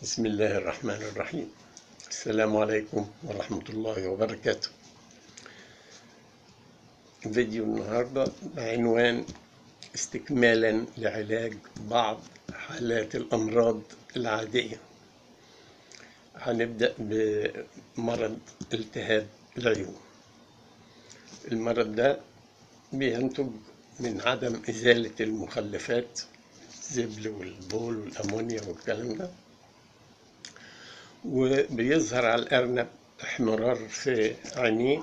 بسم الله الرحمن الرحيم السلام عليكم ورحمة الله وبركاته فيديو النهاردة بعنوان استكمالا لعلاج بعض حالات الأمراض العادية هنبدأ بمرض التهاب العيون المرض ده بينتج من عدم إزالة المخلفات الزبل والبول والأمونيا والكلام ده وبيظهر على الأرنب احمرار في عينيه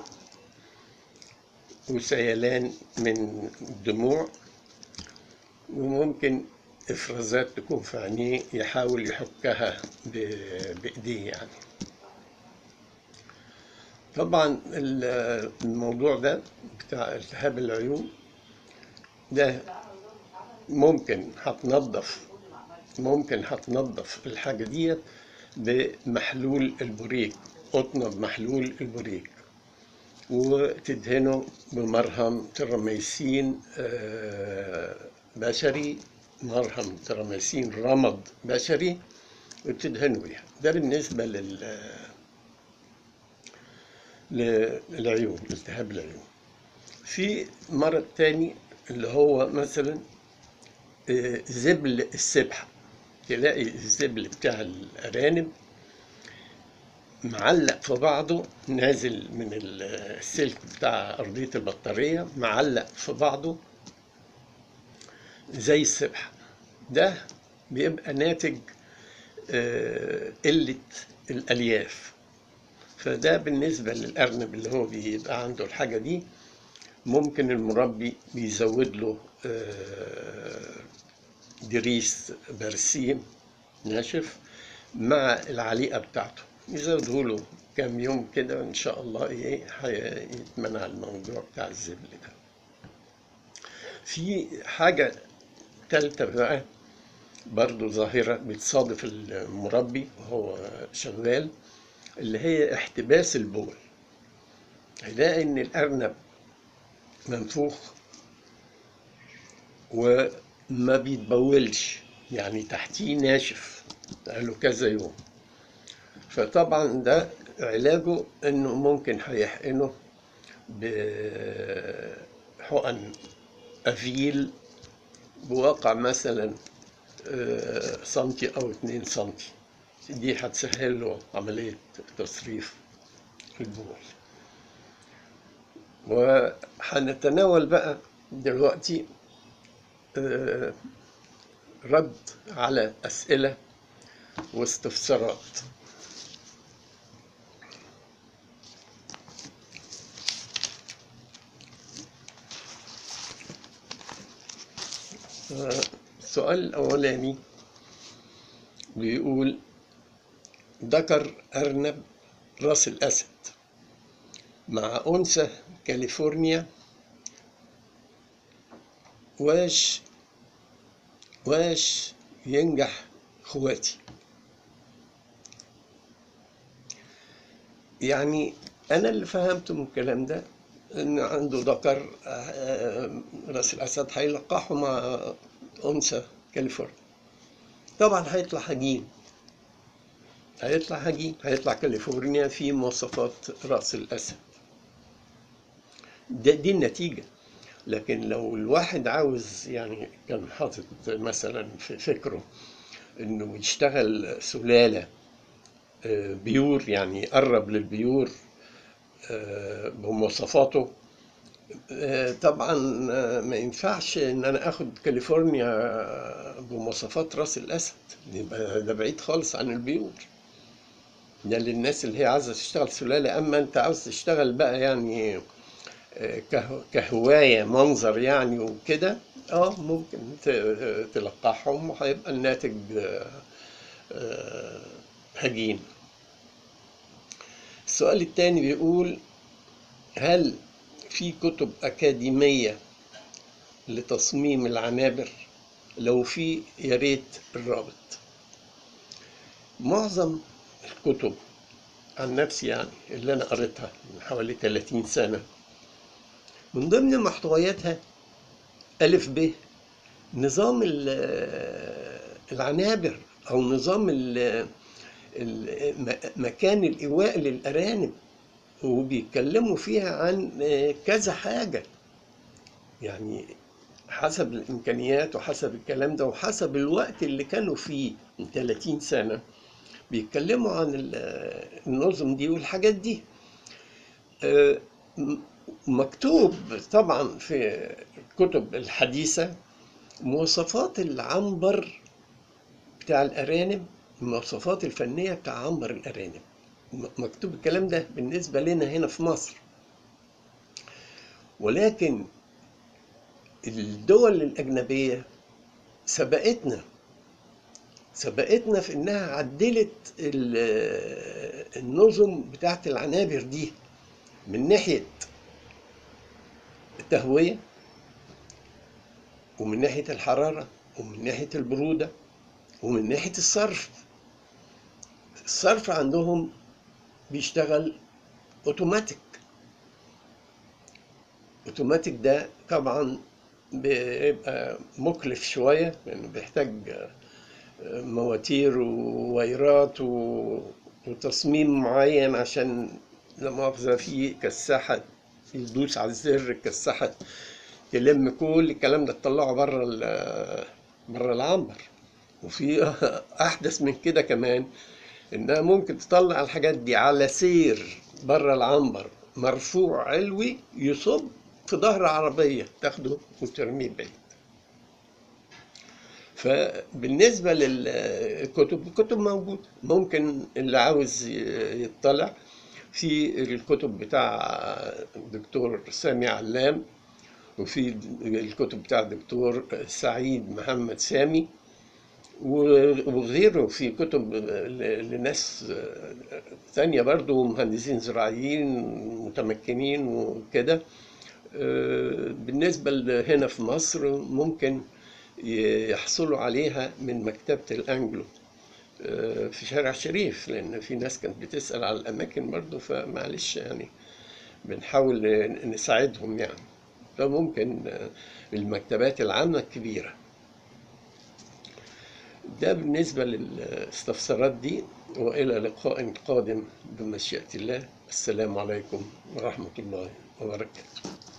وسيلان من الدموع وممكن إفرازات تكون في عينيه يحاول يحكها ب- بإيديه يعني طبعا ال- الموضوع ده بتاع التهاب العيون ده ممكن هتنظف ممكن هتنظف الحاجة ديت بمحلول البوريك قطنة بمحلول البوريك وتدهنه بمرهم تراميسين آه، بشري مرهم تراميسين رمد بشري وتدهنه بيها ده بالنسبة لل للعيون التهاب العيون في مرض تاني اللي هو مثلا آه، زبل السبحة تلاقي الزبل بتاع الأرانب معلق في بعضه نازل من السلك بتاع أرضية البطارية معلق في بعضه زي السبحة ده بيبقى ناتج آه، قلة الألياف فده بالنسبة للأرنب اللي هو بيبقى عنده الحاجة دي ممكن المربي بيزود له آه، دريس برسيم ناشف مع العليقة بتاعته يزوده له كام يوم كده إن شاء الله إيه هيتمنع الموضوع بتاع الزبل ده في حاجة تالتة بقى برضو ظاهرة بتصادف المربي وهو شغال اللي هي احتباس البول هيلاقي إن الأرنب منفوخ وما بيتبولش يعني تحتيه ناشف بقاله كذا يوم فطبعا ده علاجه انه ممكن هيحقنه بحقن افيل بواقع مثلا آه، سنتي او اتنين سنتي دي هتسهل له عملية تصريف البول وهنتناول بقى دلوقتي آه، رد على أسئلة واستفسارات آه، السؤال الأولاني بيقول ذكر أرنب راس الأسد مع أنثى كاليفورنيا واش واش ينجح اخواتي يعني انا اللي فهمته من الكلام ده ان عنده ذكر آه، راس الاسد هيلقحه مع انثى كاليفورنيا طبعا هيطلع هجين هيطلع هجين هيطلع كاليفورنيا في مواصفات راس الاسد ده دي النتيجه لكن لو الواحد عاوز يعني كان حاطط مثلا في فكره انه يشتغل سلالة آه، بيور يعني يقرب للبيور آه، بمواصفاته آه، طبعا آه، ما ينفعش ان انا اخد كاليفورنيا آه، بمواصفات راس الاسد يبقى ده بعيد خالص عن البيور ده للناس اللي هي عايزه تشتغل سلاله اما انت عاوز تشتغل بقى يعني كه- كهواية منظر يعني وكده اه ممكن ت- تلقحهم وهيبقى الناتج آه، آه، هجين السؤال الثاني بيقول هل في كتب أكاديمية لتصميم العنابر لو في يا ريت الرابط معظم الكتب عن نفسي يعني اللي أنا قريتها من حوالي 30 سنة من ضمن محتوياتها ألف ب نظام ال- العنابر أو نظام ال- ال- م- مكان الإيواء للأرانب وبيتكلموا فيها عن آه، كذا حاجة يعني حسب الإمكانيات وحسب الكلام ده وحسب الوقت اللي كانوا فيه من 30 سنة بيتكلموا عن ال- النظم دي والحاجات دي آه، م- مكتوب طبعا في الكتب الحديثة مواصفات العنبر بتاع الأرانب المواصفات الفنية بتاع عنبر الأرانب م- مكتوب الكلام ده بالنسبة لنا هنا في مصر ولكن الدول الأجنبية سبقتنا سبقتنا في إنها عدلت ال- النظم بتاعت العنابر دي من ناحية التهوية ومن ناحية الحرارة ومن ناحية البرودة ومن ناحية الصرف الصرف عندهم بيشتغل اوتوماتيك اوتوماتيك ده طبعا بيبقى مكلف شوية لأنه بيحتاج مواتير ووايرات و- وتصميم معين عشان لا مؤاخذة في كساحة يدوس على الزر الكساحة تلم كل الكلام ده تطلعه بره ال- بره العنبر وفي أحدث من كده كمان إنها ممكن تطلع الحاجات دي على سير بره العنبر مرفوع علوي يصب في ظهر عربية تاخده وترميه بعيد فبالنسبة للكتب الكتب موجودة ممكن اللي عاوز ي- يطلع في الكتب بتاع الدكتور سامي علام وفي الكتب بتاع الدكتور سعيد محمد سامي وغيره في كتب ل- لناس ثانية برضو مهندسين زراعيين متمكنين وكده بالنسبة ل- هنا في مصر ممكن يحصلوا عليها من مكتبة الأنجلو في شارع شريف لأن في ناس كانت بتسأل على الأماكن برضو فمعلش يعني بنحاول نساعدهم يعني فممكن المكتبات العامة الكبيرة ده بالنسبة للاستفسارات دي وإلى لقاء قادم بمشيئة الله السلام عليكم ورحمة الله وبركاته